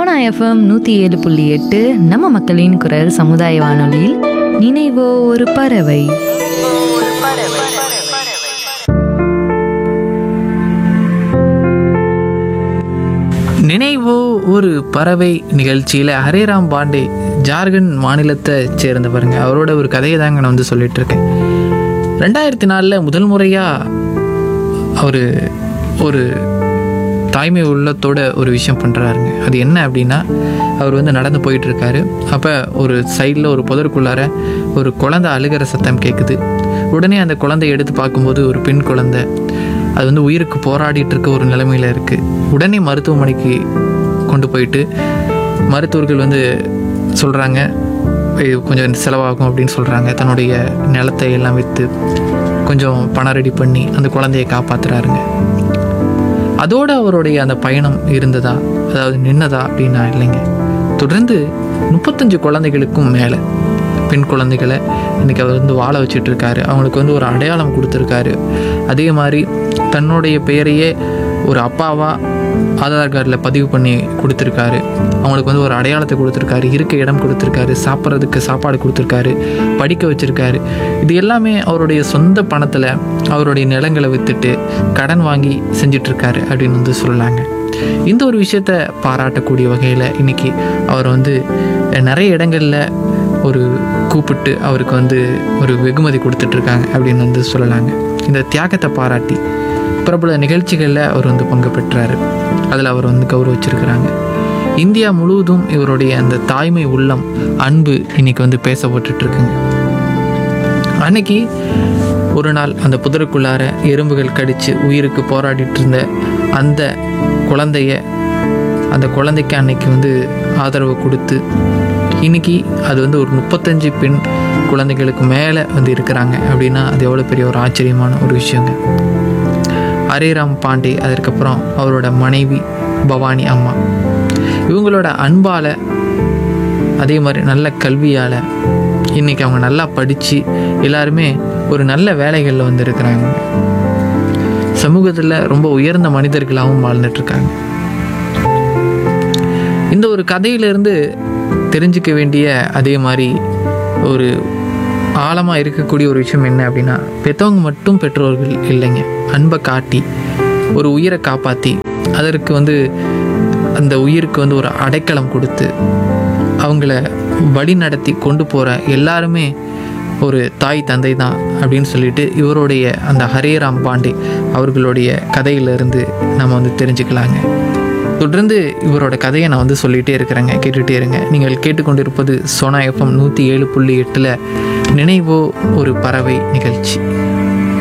Sona FM நூற்றி ஏழு புள்ளி எட்டு நம்ம மக்களின் குரல் சமுதாய வானொலியில் நினைவோ ஒரு பறவை நினைவோ ஒரு பறவை நிகழ்ச்சியில் ஹரேராம் பாண்டே ஜார்க்கண்ட் மாநிலத்தை சேர்ந்தவருங்க அவரோட ஒரு கதையை தாங்க நான் வந்து சொல்லிட்டு இருக்கேன் ரெண்டாயிரத்தி நாலில் முதல் முறையாக அவர் ஒரு தாய்மை உள்ளத்தோட ஒரு விஷயம் பண்ணுறாருங்க அது என்ன அப்படின்னா அவர் வந்து நடந்து போயிட்டு இருக்காரு அப்போ ஒரு சைடில் ஒரு புதருக்குள்ளார ஒரு குழந்தை அழுகிற சத்தம் கேட்குது உடனே அந்த குழந்தைய எடுத்து பார்க்கும்போது ஒரு பெண் குழந்தை அது வந்து உயிருக்கு போராடிட்டு இருக்க ஒரு நிலைமையில இருக்குது உடனே மருத்துவமனைக்கு கொண்டு போயிட்டு மருத்துவர்கள் வந்து சொல்கிறாங்க இது கொஞ்சம் செலவாகும் அப்படின்னு சொல்கிறாங்க தன்னுடைய நிலத்தை எல்லாம் விற்று கொஞ்சம் பணம் ரெடி பண்ணி அந்த குழந்தையை காப்பாத்துறாருங்க அதோட அவருடைய அந்த பயணம் இருந்ததா அதாவது நின்னதா அப்படின்னா இல்லைங்க தொடர்ந்து முப்பத்தஞ்சு குழந்தைகளுக்கும் மேலே பெண் குழந்தைகளை இன்னைக்கு அவர் வந்து வாழ வச்சுட்டு இருக்காரு அவங்களுக்கு வந்து ஒரு அடையாளம் கொடுத்துருக்காரு அதே மாதிரி தன்னுடைய பெயரையே ஒரு அப்பாவா ஆதார் கார்டில் பதிவு பண்ணி கொடுத்துருக்காரு அவங்களுக்கு வந்து ஒரு அடையாளத்தை கொடுத்துருக்காரு இருக்க இடம் கொடுத்துருக்காரு சாப்பிட்றதுக்கு சாப்பாடு கொடுத்துருக்காரு படிக்க வச்சுருக்காரு இது எல்லாமே அவருடைய சொந்த பணத்தில் அவருடைய நிலங்களை விற்றுட்டு கடன் வாங்கி செஞ்சிட்ருக்காரு அப்படின்னு வந்து சொல்லலாங்க இந்த ஒரு விஷயத்த பாராட்டக்கூடிய வகையில் இன்னைக்கு அவர் வந்து நிறைய இடங்களில் ஒரு கூப்பிட்டு அவருக்கு வந்து ஒரு வெகுமதி கொடுத்துட்ருக்காங்க அப்படின்னு வந்து சொல்லலாங்க இந்த தியாகத்தை பாராட்டி பிரபல நிகழ்ச்சிகளில் அவர் வந்து பங்கு பெற்றார் அதில் அவர் வந்து கௌரவிச்சிருக்கிறாங்க இந்தியா முழுவதும் இவருடைய அந்த தாய்மை உள்ளம் அன்பு இன்னைக்கு வந்து பேசப்பட்டுட்டு இருக்குங்க அன்னைக்கு ஒரு நாள் அந்த புதருக்குள்ளார எறும்புகள் கடித்து உயிருக்கு போராடிட்டு இருந்த அந்த குழந்தைய அந்த குழந்தைக்கு அன்னைக்கு வந்து ஆதரவு கொடுத்து இன்னைக்கு அது வந்து ஒரு முப்பத்தஞ்சு பெண் குழந்தைகளுக்கு மேலே வந்து இருக்கிறாங்க அப்படின்னா அது எவ்வளோ பெரிய ஒரு ஆச்சரியமான ஒரு விஷயங்க ஹரேராம் பாண்டே அதற்கப்புறம் அவரோட மனைவி பவானி அம்மா இவங்களோட அன்பால் அதே மாதிரி நல்ல கல்வியால் இன்றைக்கி அவங்க நல்லா படித்து எல்லாருமே ஒரு நல்ல வேலைகளில் வந்து இருக்கிறாங்க சமூகத்தில் ரொம்ப உயர்ந்த மனிதர்களாகவும் வாழ்ந்துட்டுருக்காங்க இந்த ஒரு கதையிலிருந்து தெரிஞ்சுக்க வேண்டிய அதே மாதிரி ஒரு ஆழமாக இருக்கக்கூடிய ஒரு விஷயம் என்ன அப்படின்னா பெற்றவங்க மட்டும் பெற்றோர்கள் இல்லைங்க அன்பை காட்டி ஒரு உயிரை காப்பாற்றி அதற்கு வந்து அந்த உயிருக்கு வந்து ஒரு அடைக்கலம் கொடுத்து அவங்கள வழி நடத்தி கொண்டு போகிற எல்லாருமே ஒரு தாய் தந்தை தான் அப்படின்னு சொல்லிட்டு இவருடைய அந்த ஹரேராம் பாண்டே அவர்களுடைய கதையிலிருந்து நம்ம வந்து தெரிஞ்சுக்கலாங்க தொடர்ந்து இவரோட கதையை நான் வந்து சொல்லிகிட்டே இருக்கிறேங்க கேட்டுகிட்டே இருங்க நீங்கள் கேட்டுக்கொண்டிருப்பது சோனா எஃப்எம் நூற்றி ஏழு புள்ளி எட்டில் நினைவோ ஒரு பறவை நிகழ்ச்சி